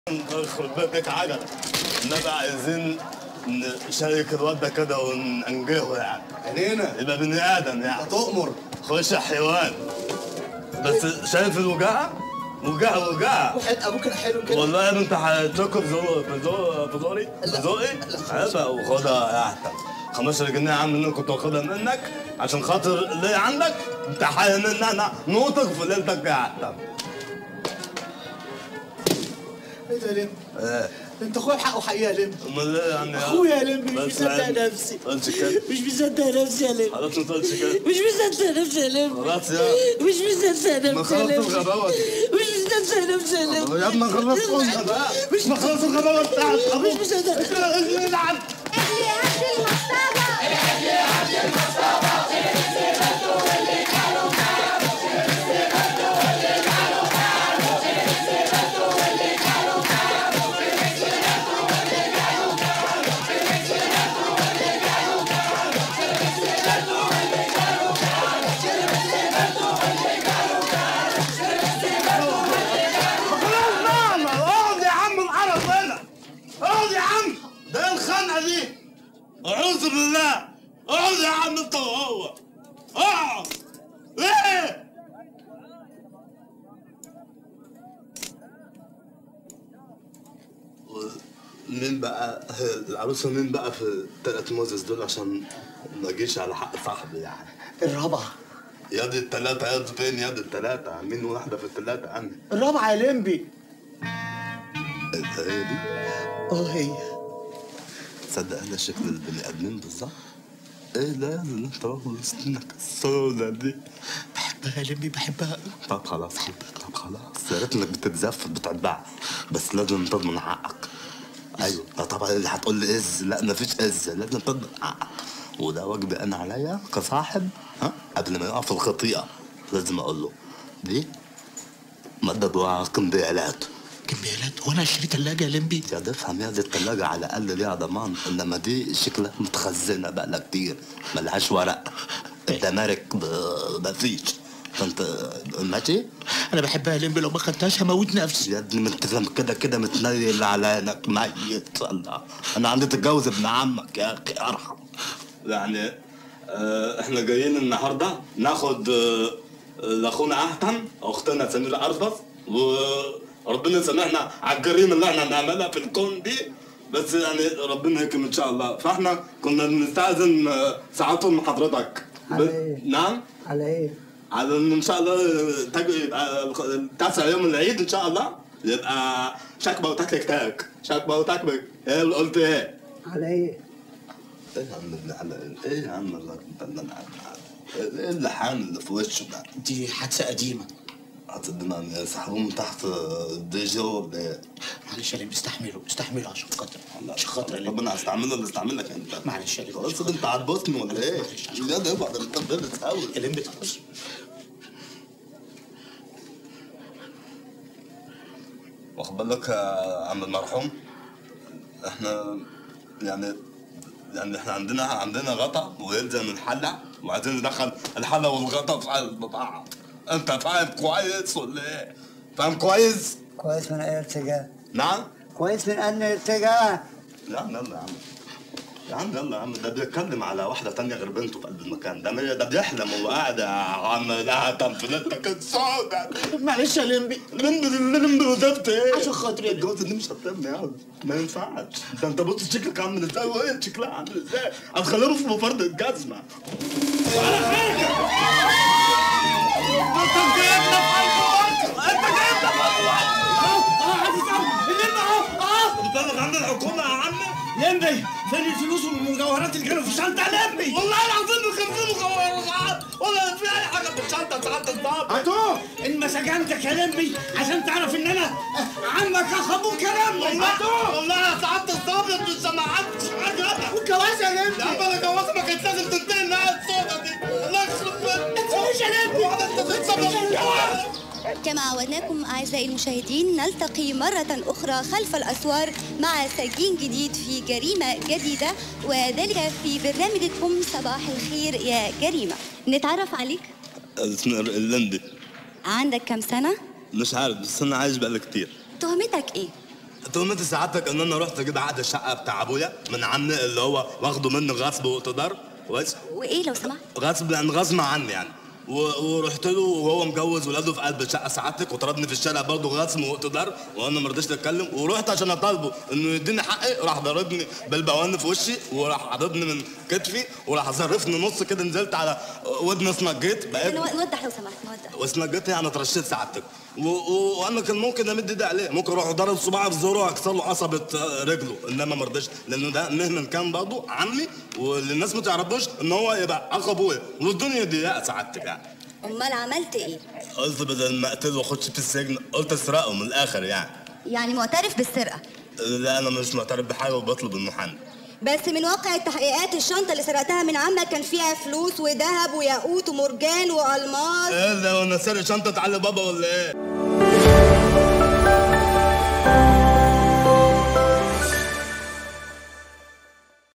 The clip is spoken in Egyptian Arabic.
يخرب بيتك عجلة النبي عايزين نشارك الواد ده كده وننجحه يعني عينينا يبقى بني آدم يعني تؤمر خش يا حيوان بس شايف الوجاعة؟ وجاعة وجاعة وحياة ابوك الحلو كده والله يا ابني انت هتشكر في زور في زور في زوري في ذوقي عيبة وخدها يا احسن 15 جنيه يا عم اللي انا كنت واخدها منك عشان خاطر اللي عندك انت حاين ان انا نوطك في ليلتك يا احسن ايه ده يا لمبي ايه انت اخويا بحقه حقيقه يا لمبي امال ايه يعني اخويا يا لمبي مش بس مصدق يعني نفسي ما تقولش كده مش مصدق نفسي يا لمبي خلاص ما تقولش كده مش مصدق نفسي يا لمبي خلاص يا مش مصدق ما نفسي يا خلاص لمبي الغباوة دي مش مصدق نفسي يا لمبي يا ابني خلاص قلنا بقى مش ما خلاص الغباوة بتاعت ابوك مش مصدق العب خلاص بقى ما اقعد يا عم العرب هنا اقعد يا عم ده ايه الخنقه دي اعوذ بالله اقعد يا عم انت وهو اقعد ايه مين بقى العروسه مين بقى في الثلاث موزس دول عشان ما اجيش على حق صاحبي يعني الرابعه يا دي الثلاثه يا دي فين يا دي الثلاثه مين واحده في الثلاثه انا الرابعه يا لمبي هي دي اه هي تصدق هذا شكل البني ادمين بالظبط ايه ده اللي انت واخد سنك السودا دي بحبها يا لمبي بحبها طب خلاص طب خلاص يا ريت انك بتتزفت بتتبع بس لازم تضمن حقك ايوه اه طبعا اللي هتقول لي از لا مفيش از لازم تضمن حقك وده واجبي انا عليا كصاحب ها قبل ما يقع في الخطيئه لازم اقول له دي مدد وقنبيالات كمبيالات وانا اشتري ثلاجه يا لمبي يا تفهم يا دي التلاجة على الأقل ليها ضمان إنما دي شكلها متخزنة بقالها كتير ملهاش ورق الدمارك ب- مفيش فأنت ماشي؟ انا بحبها يا لمبي لو ما خدتهاش هموت نفسي يا ابني ما انت كده كده متنيل على انك ميت الله انا عندي تتجوز ابن عمك يا اخي ارحم يعني آه احنا جايين النهارده ناخد آه لاخونا اهتم اختنا سميره ارفص وربنا يسامحنا على الجريمه اللي احنا بنعملها في الكون دي بس يعني ربنا يكرم ان شاء الله فاحنا كنا بنستاذن آه، ساعتهم من حضرتك ب... على إيه؟ نعم على ايه؟ على ان ان شاء الله تاج يبقى تاسع يوم العيد ان شاء الله يبقى شكبه وتكلك تاك شكبه وتكلك ايه اللي قلت ايه؟ على ايه؟ ايه يا عم اللي على ايه يا عم الله اللي ايه اللحام اللي في وشه ده؟ دي حادثه قديمه هتدنا يسحبوه من تحت دي جو ولا ايه؟ معلش يا لمبي استحمله استحمله عشان خاطر عشان خاطر يا لمبي ربنا هستعمله اللي استعملك انت معلش يا لمبي خلاص انت هتبوسني ولا ايه؟ معلش عشان لا ده ابعد انت بلد قوي يا لمبي بص واخد بالك يا عم المرحوم احنا يعني يعني احنا عندنا عندنا غطا ويلزم الحلة وعايزين ندخل الحلة والغطا في قلب بعض انت فاهم كويس ولا ايه؟ فاهم كويس؟ كويس من اي ارتجاع نعم؟ كويس من انهي ارتجاع يا عم يلا يا عم يا عم يلا يا عم ده بيتكلم على واحدة تانية غير بنته في قلب المكان ده ده بيحلم وهو قاعد يا عم لا تنفلتك السوداء معلش يا لمبي لمبي لمبي وزفت ايه؟ عشان خاطري يا الجوازة دي مش هتتم يا عم ما ينفعش ده انت بص شكلك عامل ازاي وهي شكلها عامل ازاي هتخليهم في مفرد الجزمة ولا حاجة انت جايبنا في قلب وقت انت جايبنا في قلب وقت اه اه عايز اللمبي اهو اه بتبلغ عن الحكومة يا عم لمبي فين الفلوس والمجوهرات اللي كانوا في الشنطه يا لمبي والله العظيم ما كان في مجوهرات ولا في اي حاجة في الشنطة ساعات الضابط هاتوه ان ما سجنتك يا لمبي عشان تعرف ان انا عمك اخ ابوك يا لمبي والله والله ساعات الضابط مش سمعتش حاجة والجواز يا لمبي يا عم انا جوازي ما كانت لازم تنتهي النهايه السوداء دي الله يخرب بيتك مش يا لمبي واحدة انت تتصرف في الجواز كما عودناكم أعزائي المشاهدين نلتقي مرة أخرى خلف الأسوار مع سجين جديد في جريمة جديدة وذلك في برنامجكم صباح الخير يا جريمة نتعرف عليك اسمه اللندي عندك كم سنة؟ مش عارف بس انا عايش بقالي كتير تهمتك إيه؟ تهمت سعادتك ان انا رحت اجيب عقد الشقه بتاع ابويا من عمي اللي هو واخده مني غصب واقتدار كويس وايه لو سمحت غصب يعني غصب عني يعني و- ورحت له وهو مجوز ولاده في قلب الشقه سعادتك وطردني في الشارع برضه غصب واقتدار وانا ما رضيتش اتكلم ورحت عشان اطالبه انه يديني حقي راح ضربني بالبوان في وشي وراح عضدني من كتفي وراح ظرفني نص كده نزلت على ودني اسنجيت بقيت نو- نوضح لو سمحت نوضح واسنجيت يعني اترشيت سعادتك و- و- وانا كان ممكن امد ايدي عليه ممكن اروح ضرب صباعي في زوره واكسر له قصبه آه، رجله انما ما رضيتش لانه ده مهما كان برضه عمي واللي الناس ما تعرفوش ان هو يبقى اخ ابويا والدنيا ضيقه سعادتك يعني امال عملت ايه قلت بدل ما اقتله واخش في السجن قلت اسرقه من الاخر يعني يعني معترف بالسرقه لا انا مش معترف بحاجه وبطلب المحامي بس من واقع التحقيقات الشنطه اللي سرقتها من عمك كان فيها فلوس وذهب وياقوت ومرجان والماس ايه ده وانا سارق شنطه علي بابا ولا ايه